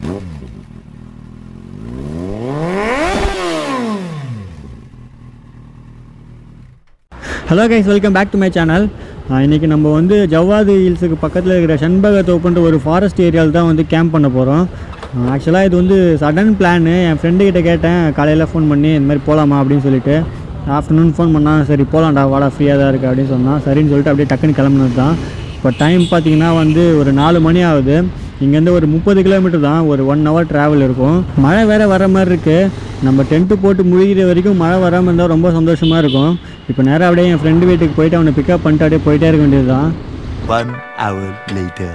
Hello guys welcome back to my channel இன்றைக்கி நம்ம வந்து ஜவ்வாது ஹில்ஸுக்கு பக்கத்தில் இருக்கிற செண்பக தோப்புன்ற ஒரு ஃபாரஸ்ட் ஏரியாவில் தான் வந்து கேம்ப் பண்ண போகிறோம் ஆக்சுவலாக இது வந்து சடன் பிளான் என் ஃப்ரெண்டு கிட்ட கேட்டேன் காலையில் ஃபோன் பண்ணி இந்த மாதிரி போகலாமா அப்படின்னு சொல்லிட்டு ஆஃப்டர்நூன் ஃபோன் பண்ணால் சரி போகலாம்டா வாடா ஃப்ரீயாக தான் இருக்குது அப்படின்னு சொன்னான் சரின்னு சொல்லிட்டு அப்படியே டக்குன்னு கிளம்புனது தான் இப்போ டைம் பார்த்தீங்கன்னா வந்து ஒரு நாலு மணி ஆகுது இங்கேருந்து ஒரு முப்பது கிலோமீட்டர் தான் ஒரு ஒன் ஹவர் ட்ராவல் இருக்கும் மழை வேறு வர மாதிரி இருக்குது நம்ம டென்ட்டு போட்டு முழுகிற வரைக்கும் மழை வராமல் இருந்தால் ரொம்ப சந்தோஷமாக இருக்கும் இப்போ நேராக அப்படியே என் ஃப்ரெண்டு வீட்டுக்கு போயிட்டு அவனை பிக்கப் பண்ணிட்டு அப்படியே போயிட்டே இருக்க வேண்டியது தான் One hour later.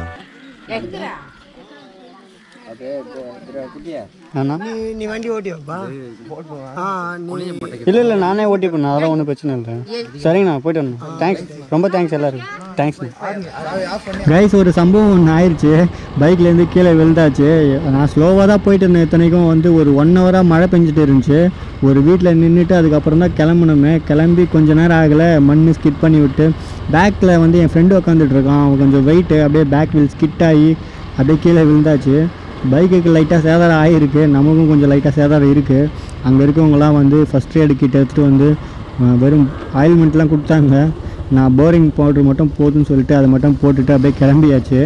நீ நீ வண்டி ஓட்டியப்பா ஆ நீ இல்லை இல்லை நானே ஓட்டி பண்ணேன் அதெல்லாம் ஒன்றும் பிரச்சனை இல்லை சரிங்கண்ணா போயிட்டு வரணும் தேங்க்ஸ் ரொம்ப தேங்க்ஸ் எல்லாருக்கும் தேங்க்ஸ்ண்ணா கைஸ் ஒரு சம்பவம் ஒன்று ஆயிடுச்சு பைக்லேருந்து கீழே விழுந்தாச்சு நான் ஸ்லோவாக தான் போயிட்டு இருந்தேன் இத்தனைக்கும் வந்து ஒரு ஒன் ஹவராக மழை பெஞ்சிட்டு இருந்துச்சு ஒரு வீட்டில் நின்றுட்டு அதுக்கப்புறம் தான் கிளம்பணுமே கிளம்பி கொஞ்ச நேரம் ஆகலை மண் ஸ்கிட் பண்ணி விட்டு பேக்கில் வந்து என் ஃப்ரெண்டு உட்காந்துட்டு இருக்கான் அவன் கொஞ்சம் வெயிட்டு அப்படியே பேக் வீல் ஸ்கிட் ஆகி அப்படியே கீழே விழுந்தாச்சு பைக்குக்கு லைட்டாக சேதாரம் ஆகிருக்கு நமக்கும் கொஞ்சம் லைட்டாக சேதாரம் இருக்குது அங்கே இருக்கவங்களாம் வந்து ஃபஸ்ட் எய்டு கிட்ட எடுத்துகிட்டு வந்து அஹ், வெறும் ஆயில்மெண்ட்லாம் கொடுத்தாங்க நான் போரிங் பவுட்ரு மட்டும் போதும்னு சொல்லிட்டு அதை மட்டும் போட்டுட்டு அப்படியே கிளம்பியாச்சு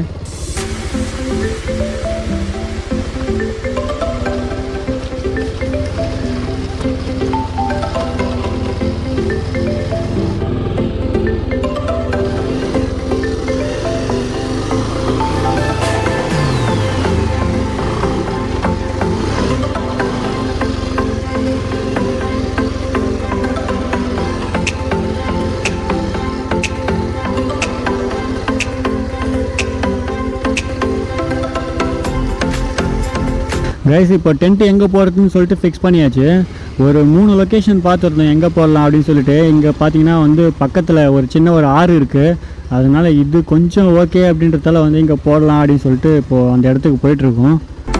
கைஸ் இப்போ டென்ட்டு எங்கே போகிறதுன்னு சொல்லிட்டு ஃபிக்ஸ் பண்ணியாச்சு ஒரு மூணு லொக்கேஷன் பார்த்துருந்தோம் எங்கே போடலாம் அப்படின்னு சொல்லிட்டு இங்கே பார்த்தீங்கன்னா வந்து பக்கத்தில் ஒரு சின்ன ஒரு ஆறு இருக்குது அதனால இது கொஞ்சம் ஓகே அப்படின்றதால வந்து இங்கே போடலாம் அப்படின்னு சொல்லிட்டு இப்போது அந்த இடத்துக்கு போயிட்டுருக்கோம்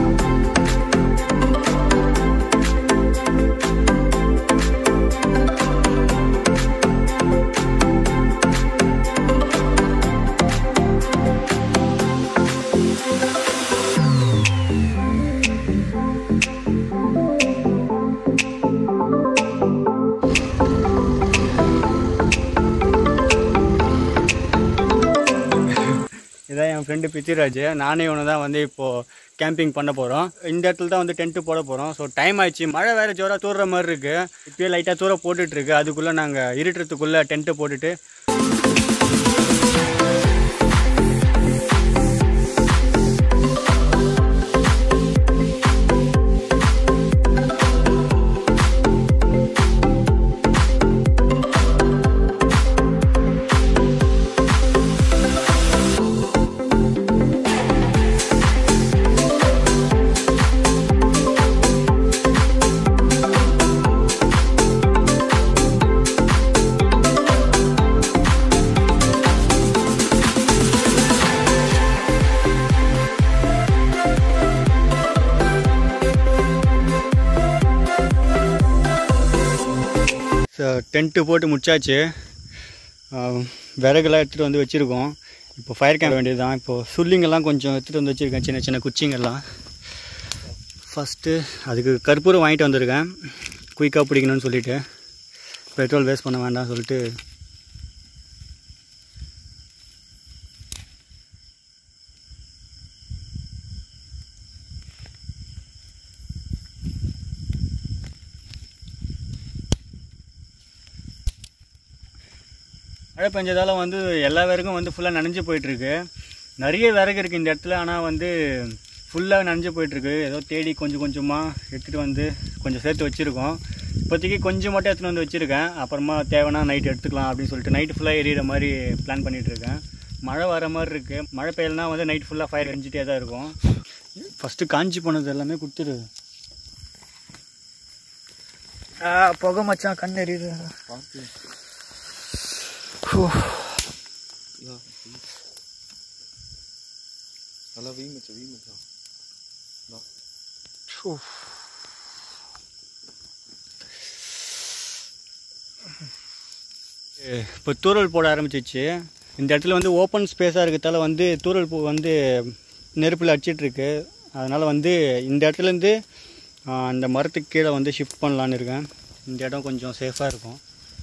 இதான் என் ஃப்ரெண்டு பித்திராஜ் நானே ஒன்று தான் வந்து இப்போது கேம்பிங் பண்ண போகிறோம் இந்த இடத்துல தான் வந்து டென்ட்டு போட போகிறோம் ஸோ டைம் ஆயிடுச்சு மழை வேறு ஜோராக தூர்ற மாதிரி இருக்குது இப்போயே லைட்டாக தூர போட்டுட்டு இருக்கு அதுக்குள்ளே நாங்கள் இருட்டுறதுக்குள்ளே டென்ட்டு போட்டுட்டு ஸோ டென்ட்டு போட்டு முடிச்சாச்சு ஆஹ் விறகுலாம் எடுத்துகிட்டு வந்து வச்சுருக்கோம் இப்போ ஃபயர் கேம்ப் வேண்டியது தான் இப்போது சுள்ளிங்கெல்லாம் கொஞ்சம் எடுத்துகிட்டு வந்து வச்சுருக்கேன் சின்ன சின்ன குச்சிங்கெல்லாம் ஃபஸ்ட்டு அதுக்கு கற்பூரம் வாங்கிட்டு வந்திருக்கேன் குயிக்காக பிடிக்கணும்னு சொல்லிட்டு பெட்ரோல் வேஸ்ட் பண்ண வேண்டாம்னு சொல்லிட்டு மழை பெஞ்சதால வந்து எல்லா விறகும் வந்து ஃபுல்லாக நனைஞ்சு போயிட்டுருக்கு நிறைய விறகு இருக்குது இந்த இடத்துல ஆனால் வந்து ஃபுல்லாக நனைஞ்சு போயிட்டுருக்கு ஏதோ தேடி கொஞ்சம் கொஞ்சமாக எடுத்துகிட்டு வந்து கொஞ்சம் சேர்த்து வச்சுருக்கோம் இப்போதைக்கு கொஞ்சம் மட்டும் எடுத்துகிட்டு வந்து வச்சுருக்கேன் அப்புறமா தேவைன்னா நைட் எடுத்துக்கலாம் அப்படின்னு சொல்லிட்டு நைட்டு ஃபுல்லாக எரியிற மாதிரி பிளான் பண்ணிகிட்ருக்கேன் மழை வர மாதிரி இருக்குது மழை பெய்யலனா வந்து நைட் ஃபுல்லாக ஃபயர் எரிஞ்சிட்டே தான் இருக்கும் ஃபஸ்ட்டு காஞ்சி போனது எல்லாமே கொடுத்துரு ஆ, புகை மச்சான் கண் எரியுது இப்போ தூரல் போட ஆரம்பிச்சிச்சு இந்த இடத்துல வந்து ஓப்பன் ஸ்பேஸாக இருக்கிறதால வந்து தூரல் பூ வந்து நெருப்பில் அடிச்சிட்ருக்கு அதனால் வந்து இந்த இடத்துலேருந்து அந்த மரத்துக்கு கீழே வந்து ஷிஃப்ட் பண்ணலான்னு இருக்கேன் இந்த இடம் கொஞ்சம் சேஃபாக இருக்கும்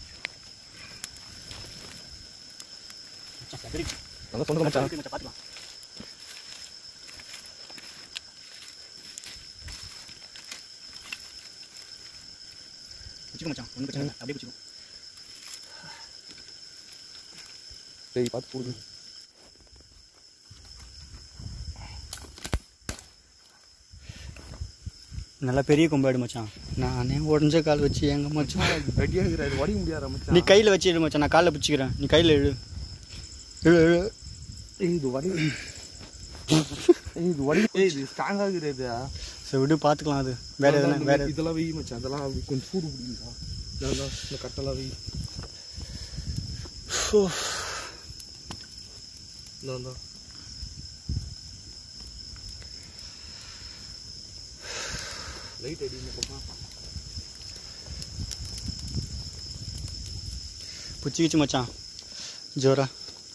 நல்லா சொல்லுங்க மச்சான் பார்த்துக்கலாம் வச்சுக்கோ மச்சான் ஒன்றும் பிரச்சனை இல்லை அப்படியே வச்சுக்கோ சரி பார்த்து போடுங்க நல்லா பெரிய கொம்பாடு மச்சான் நானே உடஞ்ச கால் வச்சு எங்க மச்சான் ரெடியாக இருக்கிறாரு உடைக்க முடியாதா மச்சான் நீ கையில் வச்சு இழு மச்சான் நான் காலில் பிடிச்சிக்கிறேன் நீ கையில் இழு இழு இழு ஏய் இது வடி ஏய் இது வடி ஏய் இது ஸ்ட்ராங் ஆகுறது சரி விடு பார்த்துக்கலாம் அது வேற எதுனா வேற இதெல்லாம் வெய் மச்சான் அதெல்லாம் அப்படி கொஞ்சம் சூடு பிடிக்குதா இதெல்லாம் இந்த கட்டெல்லாம் வெய் இந்தா, இந்தா. லைட் அடி இந்த பக்கம் பிடிச்சிக்கிச்சு மச்சான் ஜோரா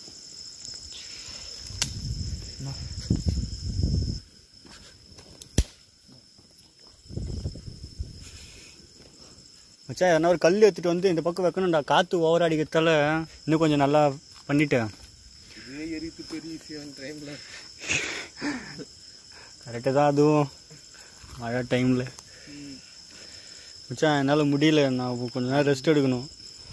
மச்சான் எதனா ஒரு கல் எடுத்துட்டு வந்து இந்த பக்கம் வைக்கணும்டா காற்று ஓவர் அடிக்கிறதால இன்னும் கொஞ்சம் நல்லா பண்ணிட்டேன் இதே எரித்து பெரிய விஷயம் டைம்ல கரெக்டாக தான் அதுவும் மழை டைமில் மச்சான் என்னால் முடியல நான் கொஞ்ச நேரம் ரெஸ்ட் எடுக்கணும்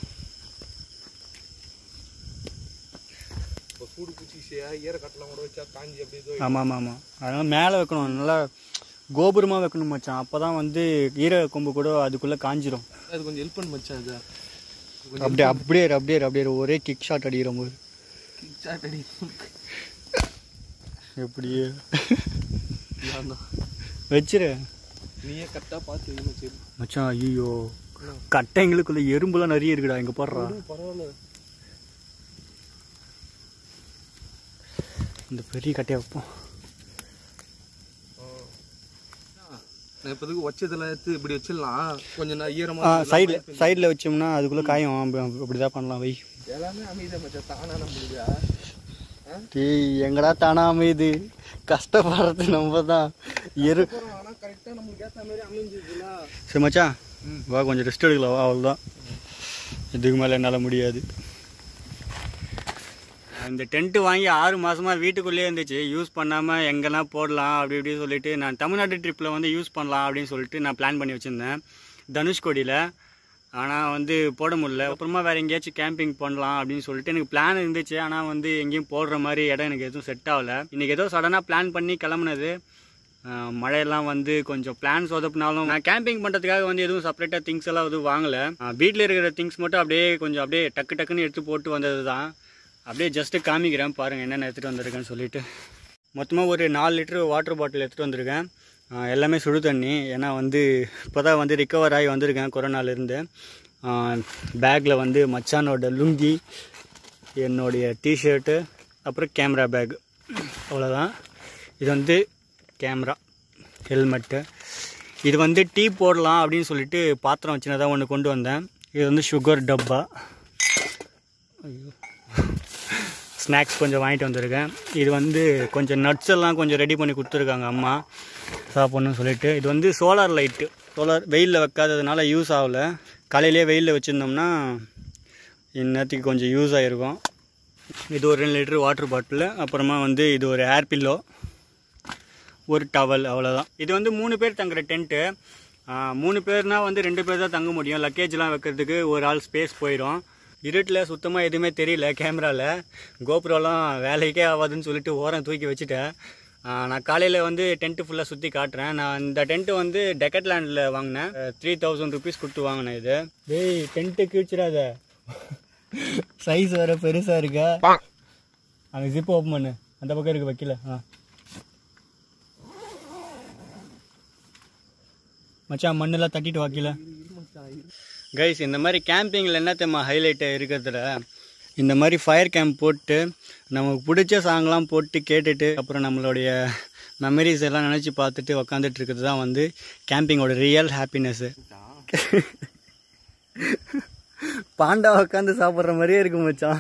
இப்போ சூடு பூச்சி ஈர கட்டெல்லாம் கூட வச்சா காஞ்சி அப்படியே இதோ ஆமாம் ஆமாம் ஆமாம் அதனால் மேலே வைக்கணும் நல்லா கோபுரமாக வைக்கணும் மச்சான் அப்போ தான் வந்து ஈர கொம்பு கூட அதுக்குள்ளே காஞ்சிரும் அது கொஞ்சம் ஹெல்ப் பண்ணு மச்சான் இது அப்படியே அப்படியே இரு, அப்படியே இரு, அப்படியே இரு. ஒரே கிக் ஷாட் அடிக்கிற போது சாட் அடி எப்படியே நான் தான். வச்சிரு நீயே கரெக்டாக பார்த்து வைக்கணும் சரி மச்சான் ஐயோ கட்டைங்களுக்குள்ள எறும்புலாம் நிறைய இருக்குடா இங்கே போடுறா பரவாயில்ல இந்த பெரிய கட்டையை வைப்போம் நான் இப்போதைக்கு வச்சதில் எடுத்து இப்படி வச்சிடலாம் கொஞ்சம் நான் ஆ ஈரமாக சைடில் சைடில் வச்சோம்னா அதுக்குள்ளே காயும் அப்படி தான் பண்ணலாம் வை எல்லாமே அமைதியா மச்சான் தானா நம்மளுக்கு டேய் எங்கடா தானா அமையுது கஷ்டப்படுறது நம்ம தான் எரு ஆனால் கரெக்டாக நம்மளுக்கு ஏற்ற மாதிரி அமைஞ்சிருக்குல்ல சரி மச்சான் வா கொஞ்சம் ரெஸ்ட் எடுக்கலாம் வா அவ்வளோதான் இதுக்கு மேலே என்னால் முடியாது இந்த டென்ட்டு வாங்கி ஆறு மாதமாக வீட்டுக்குள்ளேயே இருந்துச்சு யூஸ் பண்ணாமல் எங்கன்னா போடலாம் அப்படி இப்படி சொல்லிட்டு நான் தமிழ்நாடு ட்ரிப்பில் வந்து யூஸ் பண்ணலாம் அப்படின்னு சொல்லிட்டு நான் பிளான் பண்ணி வச்சுருந்தேன் தனுஷ்கோடியில் ஆனால் வந்து போட முடியல அப்புறமா வேறு எங்கேயாச்சும் கேம்பிங் பண்ணலாம் அப்படின்னு சொல்லிட்டு எனக்கு பிளான் இருந்துச்சு ஆனால் வந்து எங்கேயும் போடுற மாதிரி இடம் எனக்கு எதுவும் செட் ஆகலை இன்றைக்கி ஏதோ சடனாக பிளான் பண்ணி கிளம்புனது ஆஹ் மழையெல்லாம் வந்து கொஞ்சம் பிளான் சொதப்பினாலும் நான் கேம்பிங் பண்ணுறதுக்காக வந்து எதுவும் செப்பரேட்டாக திங்ஸ் எல்லாம் எதுவும் வாங்கலை வீட்டில் இருக்கிற திங்ஸ் மட்டும் அப்படியே கொஞ்சம் அப்படியே டக்கு டக்குன்னு எடுத்து போட்டு வந்தது தான் அப்படியே ஜஸ்ட்டு காமிக்கிறேன் பாருங்கள் என்னென்ன எடுத்துகிட்டு வந்திருக்கேன்னு சொல்லிட்டு மொத்தமாக ஒரு நாலு லிட்டர் வாட்டர் பாட்டில் எடுத்துகிட்டு வந்திருக்கேன் ஆஹ் எல்லாமே சுடு தண்ணி ஏன்னா வந்து இப்போ தான் வந்து ரிக்கவர் ஆகி வந்திருக்கேன் கொரோனாலேருந்து பேக்கில் வந்து மச்சானோட லுங்கி என்னுடைய டிஷர்ட்டு அப்புறம் கேமரா பேக் அவ்வளோதான் இது வந்து கேமரா ஹெல்மெட்டு இது வந்து டீ போடலாம் அப்படின்னு சொல்லிட்டு பாத்திரம் சின்னதாக ஒன்று கொண்டு வந்தேன் இது வந்து சுகர் டப்பா ஐயோ ஸ்நாக்ஸ் கொஞ்சம் வாங்கிட்டு வந்திருக்கேன் இது வந்து கொஞ்சம் நட்ஸ் எல்லாம் கொஞ்சம் ரெடி பண்ணி கொடுத்துருக்காங்க அம்மா சாப்பிட்ணுன்னு சொல்லிட்டு இது வந்து சோலார் லைட்டு சோலார் வெயிலில் வைக்காததுனால யூஸ் ஆகலை காலையிலேயே வெயிலில் வச்சுருந்தோம்னா இந்நேரத்துக்கு கொஞ்சம் யூஸ் ஆகிருக்கும் இது ஒரு ரெண்டு லிட்டர் வாட்டர் பாட்டில் அப்புறமா வந்து இது ஒரு ஏர் பில்லோ ஒரு டவல் அவ்வளோதான் இது வந்து மூணு பேர் தங்குற டென்ட்டு மூணு பேர்னா வந்து ரெண்டு பேர் தான் தங்க முடியும் லக்கேஜ்லாம் வைக்கிறதுக்கு ஒரு ஆள் ஸ்பேஸ் போயிடும் இருட்டில் சுத்தமாக எதுவுமே தெரியல கேமராவில் கோப்ரோலாம் வேலைக்கே ஆகாதுன்னு சொல்லிட்டு ஓரம் தூக்கி வச்சுட்டேன் ஆ, நான் காலையில் வந்து டென்ட்டு ஃபுல்லாக சுற்றி காட்டுறேன் நான் இந்த டென்ட்டு வந்து டெக்கட்லேண்டில் வாங்கினேன் த்ரீ தௌசண்ட் ருபீஸ் கொடுத்து வாங்கினேன் இது டேய் டென்ட்டு கிழிச்சிடாத சைஸ் வேறு பெருசாக இருக்கா அங்கே ஜிப் ஓப்பன் பண்ணு அந்த பக்கம் இருக்கு வைக்கல ஆ மச்சான் மண்ணெல்லாம் தட்டிட்டு வாக்கில கைஸ் இந்த மாதிரி கேம்பிங்கில் என்ன தெரியுமா ஹைலைட்டு இருக்கிறதுல இந்த மாதிரி ஃபயர் கேம்ப் போட்டு நமக்கு பிடிச்ச சாங்லாம் போட்டு கேட்டுட்டு அப்புறம் நம்மளுடைய மெமரிஸ் எல்லாம் நினச்சி பார்த்துட்டு உக்காந்துட்டு இருக்கிறது தான் வந்து கேம்பிங்கோட ரியல் ஹாப்பினஸ்ஸு பாண்டா உட்காந்து சாப்பிட்ற மாதிரியே இருக்கு மச்சான்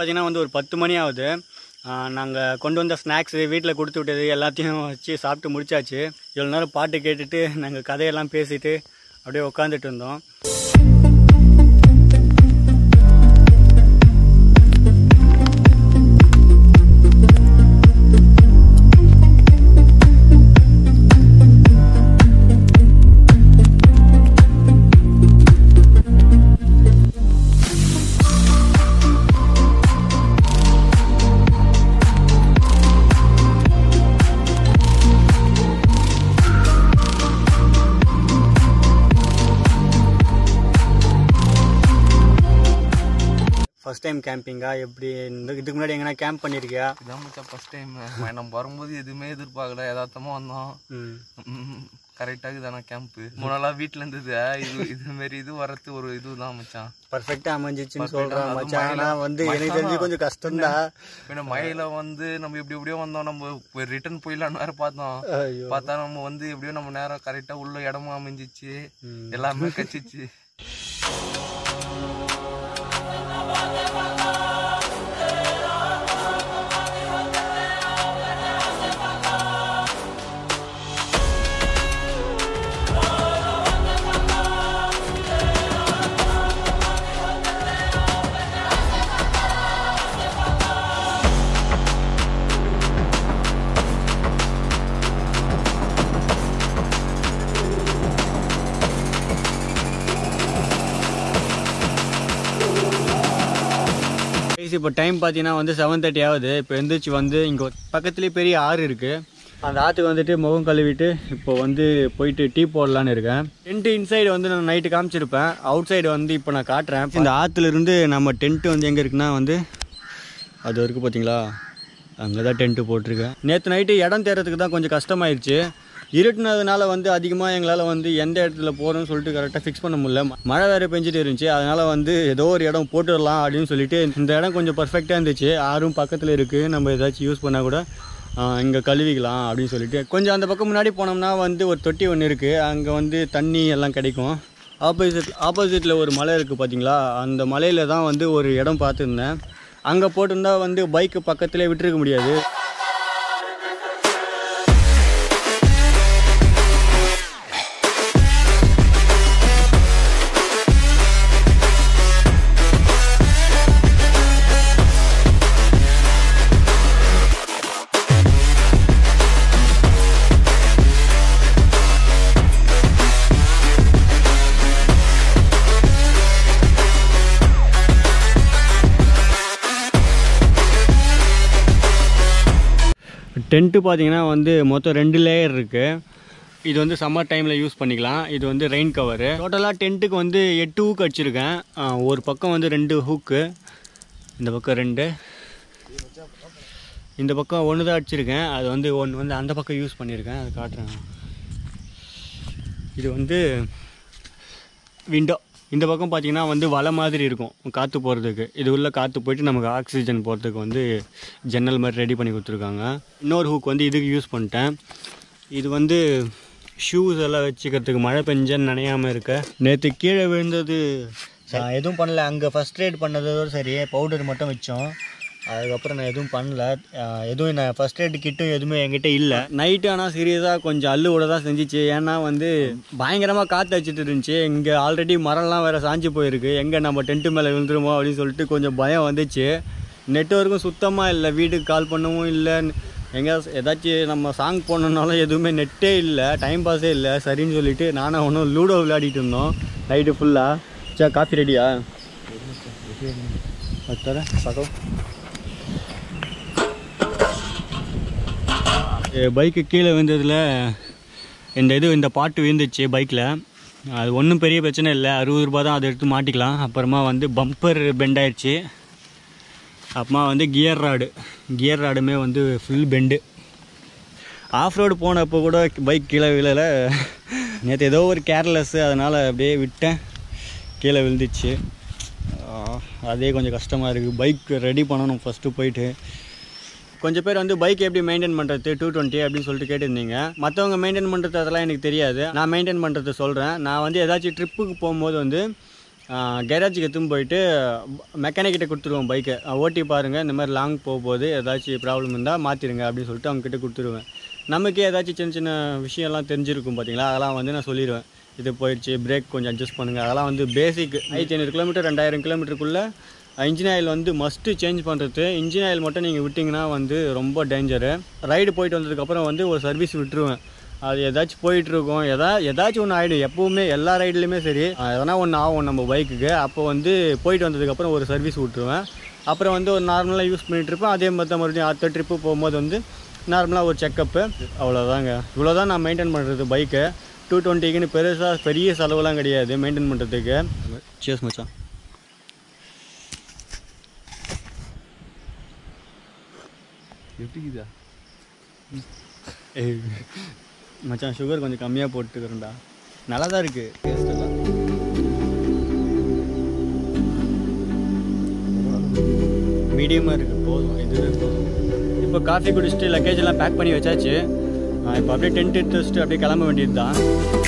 பார்த்தீங்கன்னா வந்து ஒரு பத்து மணி ஆகுது நாங்கள் கொண்டு வந்த ஸ்நாக்ஸு வீட்டில் கொடுத்து விட்டது எல்லாத்தையும் வச்சு சாப்பிட்டு முடிச்சாச்சு இவ்வளோ நேரம் பாட்டு கேட்டுட்டு நாங்கள் கதையெல்லாம் பேசிட்டு அப்படியே உட்காந்துட்டு இருந்தோம் ஃபர்ஸ்ட் டைம் கேம்பிங்கா எப்படி இந்த இதுக்கு முன்னாடி எங்கன்னா கேம்ப் பண்ணியிருக்கியா இதான் மச்சான் ஃபர்ஸ்ட் டைம் நம்ம வரும்போது எதுவுமே எதிர்பார்க்கல யதார்த்தமா வந்தோம் ம் கரெக்டாக இதான கேம்ப் முன்னெல்லாம் வீட்டில் இருந்தது இது இது மாரி இது வரது ஒரு இதுதான் மச்சான் பர்ஃபெக்டாக அமைஞ்சிச்சுன்னு Perfect ஆ, சொல்கிறேன் அதுவும் மச்சான் மழையில- ஆனால் வந்து எனக்கு தெரிஞ்சு கொஞ்சம் கஷ்டம்தான் பின்ன மழையில வந்து நம்ம எப்படி எப்படியோ வந்தோம் நம்ம ரிட்டர்ன் போயிடலான்னு வேற பார்த்தோம் ஐயோ பார்த்தா நம்ம வந்து எப்படியோ நம்ம நேரம் கரெக்டா உள்ள இடமும் அமைஞ்சிச்சு எல்லாமே கச்சிச்சு கைஸ் இப்போ டைம் பார்த்தீங்கன்னா வந்து செவன் தேர்ட்டி ஆகுது இப்போ எந்திரிச்சு வந்து இங்கே பக்கத்துலேயே பெரிய ஆறு இருக்குது அந்த ஆற்றுக்கு வந்துட்டு முகம் கழுவிட்டு இப்போ வந்து போயிட்டு டீ போடலான்னு இருக்கேன் டென்ட்டு இன்சைடு வந்து நான் நைட்டு காமிச்சிருப்பேன் அவுட் சைடு வந்து இப்போ நான் காட்டுறேன் இந்த ஆற்றுலேருந்து நம்ம டென்ட்டு வந்து எங்கே இருக்குன்னா வந்து அது வரைக்கும் பார்த்தீங்களா அங்கே தான் டென்ட்டு போட்டிருக்கேன் நேற்று நைட்டு இடம் தேடுறதுக்கு தான் கொஞ்சம் கஷ்டமாயிருச்சு இருட்டுனதுனால வந்து அதிகமாக எங்களால் வந்து எந்த இடத்துல போகிறோம்னு சொல்லிட்டு கரெக்டாக ஃபிக்ஸ் பண்ண முடியல மழை வேறு பெஞ்சிட்டு இருந்துச்சு அதனால் வந்து ஏதோ ஒரு இடம் போட்டுடலாம் அப்படின்னு சொல்லிட்டு இந்த இடம் கொஞ்சம் பர்ஃபெக்டாக இருந்துச்சு ஆறும் பக்கத்தில் இருக்குது நம்ம ஏதாச்சும் யூஸ் பண்ணால் கூட இங்கே கழுவிக்கலாம் அப்படின்னு சொல்லிட்டு கொஞ்சம் அந்த பக்கம் முன்னாடி போனோம்னா வந்து ஒரு தொட்டி ஒன்று இருக்குது அங்கே வந்து தண்ணி எல்லாம் கிடைக்கும் ஆப்போசிட் ஆப்போசிட்டில் ஒரு மலை இருக்குது பார்த்தீங்களா அந்த மலையில் தான் வந்து ஒரு இடம் பார்த்துருந்தேன் அங்கே போட்டிருந்தா வந்து பைக்கு பக்கத்துலேயே விட்டுருக்க முடியாது டென்ட்டு பார்த்தீங்கன்னா வந்து மொத்தம் ரெண்டு லேயர் இருக்குது இது வந்து சம்மர் டைமில் யூஸ் பண்ணிக்கலாம் இது வந்து ரெயின் கவரு டோட்டலாக டென்ட்டுக்கு வந்து எட்டு ஹூக் அடிச்சிருக்கேன் ஆ, ஒரு பக்கம் வந்து ரெண்டு ஹூக்கு இந்த பக்கம் ரெண்டு இந்த பக்கம் ஒன்று தான் அடிச்சிருக்கேன் அது வந்து ஒன்று வந்து அந்த பக்கம் யூஸ் பண்ணியிருக்கேன் அது காட்டுறேன் இது வந்து விண்டோ இந்த பக்கம் பார்த்தீங்கன்னா வந்து வலை மாதிரி இருக்கும் காற்று போகிறதுக்கு இது உள்ள காற்று போயிட்டு நமக்கு ஆக்சிஜன் போகிறதுக்கு வந்து ஜன்னல் மாதிரி ரெடி பண்ணி கொடுத்துருக்காங்க இன்னொரு ஹூக் வந்து இதுக்கு யூஸ் பண்ணிட்டேன் இது வந்து ஷூஸ் எல்லாம் வச்சுக்கிறதுக்கு மழை பெஞ்சன்னு நனையாமல் இருக்க நேற்று கீழே விழுந்தது நான் எதுவும் பண்ணல அங்கே ஃபஸ்ட் எய்ட் பண்ணதோடு சரி பவுடர் மட்டும் வச்சோம் அதுக்கப்புறம் நான் எதுவும் பண்ணல அஹ் எதுவும் நான் ஃபஸ்ட் எய்ட் கிட்டும் எதுவுமே என்கிட்ட இல்லை நைட்டு ஆனால் சீரியஸாக கொஞ்சம் அள்ளுவோட தான் செஞ்சிச்சு ஏன்னா வந்து பயங்கரமாக காற்று அடிச்சிட்டு இருந்துச்சு இங்கே ஆல்ரெடி மரம்லாம் வேறு சாஞ்சு போயிருக்கு எங்கே நம்ம டென்ட்டு மேலே விழுந்துருமோ அப்படின்னு சொல்லிட்டு கொஞ்சம் பயம் வந்துச்சு நெட்ஒர்க்கும் சுத்தமாக இல்லை வீட்டுக்கு கால் பண்ணவும் இல்லை எங்கே ஏதாச்சும் நம்ம சாங் போடணுன்னாலும் எதுவுமே நெட்டே இல்லை டைம் பாஸே இல்லை சரின்னு சொல்லிட்டு நானும் ஒன்றும் லூடோ விளையாடிட்டு இருந்தோம் நைட்டு ஃபுல்லாக சே காஃபி ரெடியா தர பார்க்க பைக்கு கீழே விழுந்ததில் இந்த இது இந்த பாட்டு விழுந்துச்சு பைக்கில் அது ஒன்றும் பெரிய பிரச்சனை இல்லை அறுபது ரூபா தான் அதை எடுத்து மாட்டிக்கலாம் அப்புறமா வந்து பம்பர் பெண்ட் ஆயிடுச்சு அப்புறமா வந்து கியர் ராடு கியர் ராடுமே வந்து ஃபுல் பெண்டு ஆஃப் ரோடு போனப்போ கூட பைக் கீழே விழலை நேற்று ஏதோ ஒரு கேர்லெஸ்ஸு அதனால் அப்படியே விட்டேன் கீழே விழுந்துச்சு ஆஹ், அதே கொஞ்சம் கஷ்டமாக இருக்குது பைக் ரெடி பண்ணணும் ஃபஸ்ட்டு போயிட்டு கொஞ்சம் பேர் வந்து பைக் எப்படி மெயின்டைன் பண்ணுறது டூ டுவெண்ட்டி அப்படின்னு சொல்லிட்டு கேட்டிருந்தீங்க மற்றவங்க மெயின்டைன் பண்ணுறது அதெல்லாம் எனக்கு தெரியாது நான் மெயின்டைன் பண்ணுறது சொல்கிறேன் நான் வந்து ஏதாச்சும் ட்ரிப்புக்கு போகும்போது வந்து கேரேஜுக்கு எடுத்துன்னு போயிட்டு மெக்கானிக்கிட்ட கொடுத்துருவோம் பைக்கை ஓட்டி பாருங்கள் இந்த மாதிரி லாங் போக போகுது ஏதாச்சும் ப்ராப்ளம் இருந்தால் மாற்றிடுங்க அப்படின்னு சொல்லிட்டு அவங்ககிட்ட கொடுத்துருவேன் நமக்கே ஏதாச்சும் சின்ன சின்ன விஷயம்லாம் தெரிஞ்சிருக்கும் பார்த்தீங்களா அதெல்லாம் வந்து நான் சொல்லிடுவேன் இது போயிடுச்சு பிரேக் கொஞ்சம் அட்ஜஸ்ட் பண்ணுங்கள் அதெல்லாம் வந்து பேசிக் ஆயிரத்தி ஐநூறு கிலோமீட்டர் ரெண்டாயிரம் கிலோமீட்டருக்குள்ளே இன்ஜின் ஆயில் வந்து மஸ்ட்டு சேஞ்ச் பண்ணுறது இன்ஜின் ஆயில் மட்டும் நீங்கள் விட்டிங்கன்னா வந்து ரொம்ப டேஞ்சரு ரைடு போயிட்டு வந்ததுக்கப்புறம் வந்து ஒரு சர்வீஸ் விட்டுருவேன் அது ஏதாச்சும் போயிட்டுருக்கோம் எதா ஏதாச்சும் ஒன்று ஆகிடும் எப்போவுமே எல்லா ரைட்லேயுமே சரி அஹ் எதனா ஒன்று ஆகும் நம்ம பைக்குக்கு அப்போ வந்து போயிட்டு வந்ததுக்கப்புறம் ஒரு சர்வீஸ் விட்டுருவேன் அப்புறம் வந்து ஒரு நார்மலாக யூஸ் பண்ணிட்டு இருப்பேன் அதே மாதிரி தான் மறுபடியும் அடுத்த ட்ரிப்பு போகும்போது வந்து நார்மலாக ஒரு செக்கப்பு அவ்வளோதாங்க இவ்வளோ தான் நான் மெயின்டைன் பண்ணுறது பைக்கை டூ டுவெண்ட்டிக்குன்னு பெருசாக பெரிய செலவுலாம் கிடையாது மெயின்டைன் பண்ணுறதுக்கு சேஸ் மச்சான் எப்படிக்குதா ஏய், மச்சான் சுகர் கொஞ்சம் கம்மியாக போட்டுக்கிறேன்டா நல்லா தான் இருக்குது டேஸ்ட் எல்லாம் மீடியமாக இருக்குது போதும் இதுவே போதும் இப்போ காஃபி குடிச்சிட்டு லக்கேஜ் எல்லாம் பேக் பண்ணி வச்சாச்சு இப்போ அப்படியே டென்ட் எடுத்து வச்சுட்டு அப்படியே கிளம்ப வேண்டியது தான்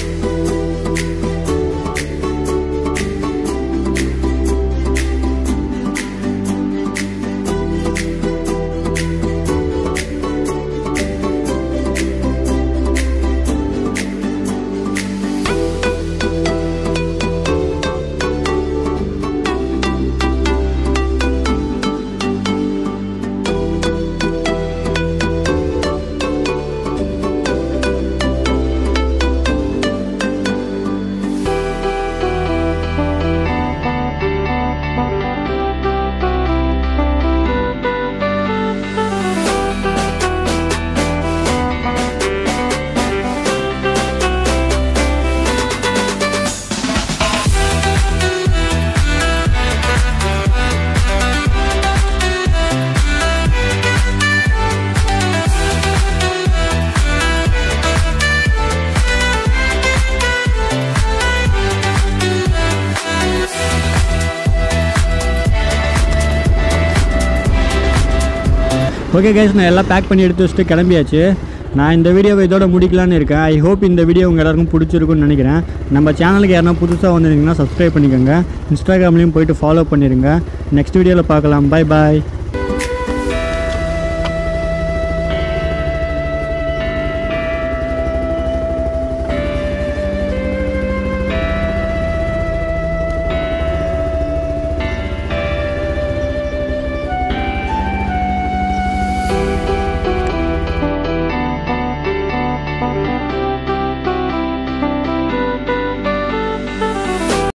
ஓகே கைஸ் நான் எல்லாம் பேக் பண்ணி எடுத்து வச்சுட்டு கிளம்பியாச்சு நான் இந்த வீடியோவை இதோட முடிக்கலான்னு இருக்கேன் ஐ ஹோப் இந்த வீடியோ உங்கள் எல்லாருக்கும் பிடிச்சிருக்குன்னு நினைக்கிறேன் நம்ம சேனலுக்கு யாருனா புதுசாக வந்திருந்தீங்கன்னா சப்ஸ்கிரைப் பண்ணிக்கோங்க இன்ஸ்டாகிராம்லேயும் போயிட்டு ஃபாலோ பண்ணிடுங்க நெக்ஸ்ட் வீடியோவில் பார்க்கலாம் பை பாய்